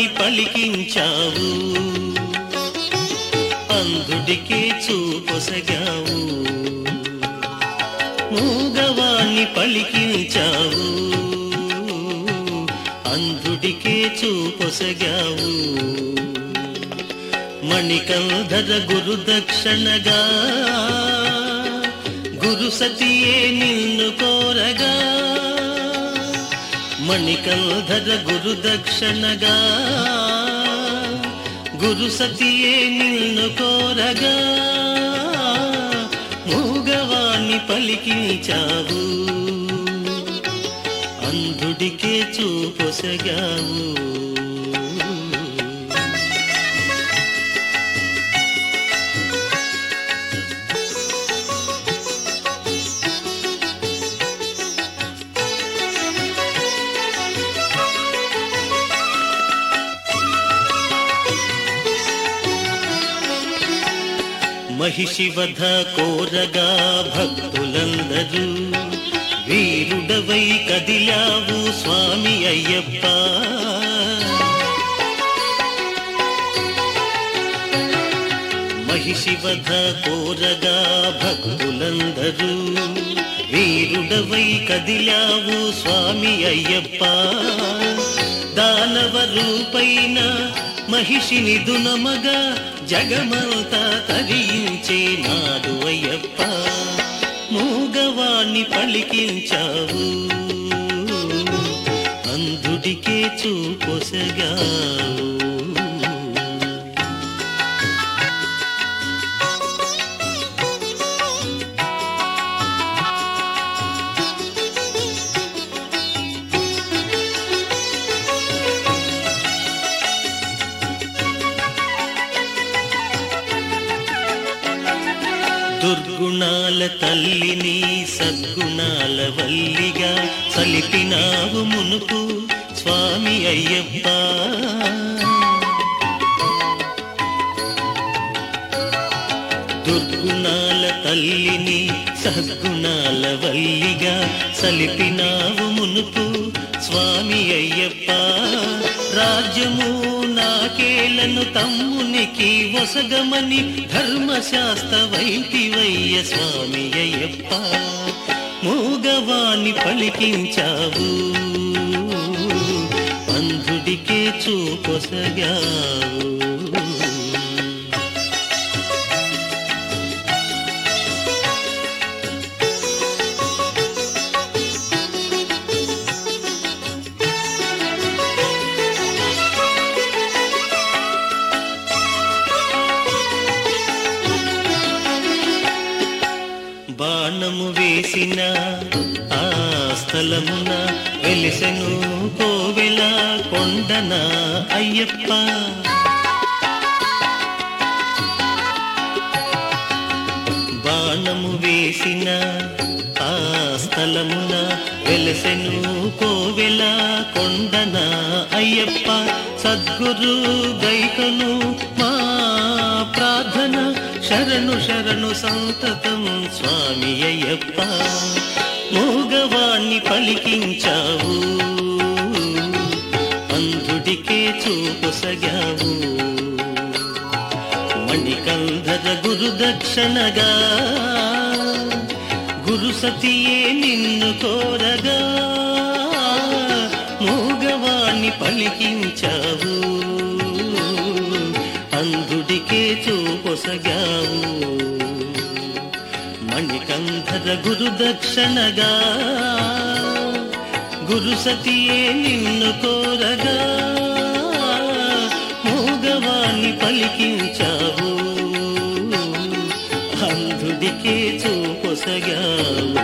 మూగవాణ్ణి పలికించావు అంధుడికే చూపొసగావు మూగవాణ్ణి పలికించావు అంధుడికే చూపొసగావు మణికంధర గురు దక్షిణగా గురు సతియే నిన్ను కోరగా మణికంధర గురు దక్షిణగా గురు సతియే నిన్ను కోరగా మూగవాణ్ణి పలికించావు అంధుడికే చూపొసగావు మహిషివధ కోరగా భక్తులందరూ వీరుడవై కదిలావు స్వామి అయ్యప్ప మహిషివధ కోరగా భక్తులందరూ వీరుడవై కదిలావు స్వామి అయ్యప్ప దానవ రూపైన మహిషిని దునమగా జగమంతా తరించే నాడు అయ్యప్ప మూగవాణ్ణి పలికించావు అంధుడికే చూపొసగావు దుర్గుణాల తల్లిని సద్గుణాల వల్లిగా సలిపినావు మునుపు స్వామి అయ్యప్ప దుర్గుణాల తల్లిని సద్గుణాల వల్లిగా సలిపినావు మునుపు స్వామి అయ్యప్ప రాజ్యము నాకేలను తమ్మునికి వసగమని ధర్మశాస్త్ర వైతివయ్య స్వామి అయ్యప్ప మూగవాణి పలికించావు అంధుడికే చూపొసగావు బాణము వేసిన ఆ స్థలమున వెలిసెను కోవెల కొండన అయ్యప్ప బాణము వేసిన ఆ స్థలమున వెలసెను కోవెల కొండన అయ్యప్ప సద్గురు గైకను మా ప్రార్థన శరణు శరణు సంతతం స్వామి అయ్యప్ప మూగవాణ్ణి పలికించావు అంధుడికే చూపొసగావు మణికంధర గురు దక్షిణగా గురు సతియే నిన్ను కోరగా మూగవాణ్ణి పలికించావు అంధుడికే చూపొసగావు మణికంధర గురు దక్షిణగా గురు సతియే నిన్ను కోరగా మూగవాణ్ణి పలికించావు అంధుడికే చూపొసగావు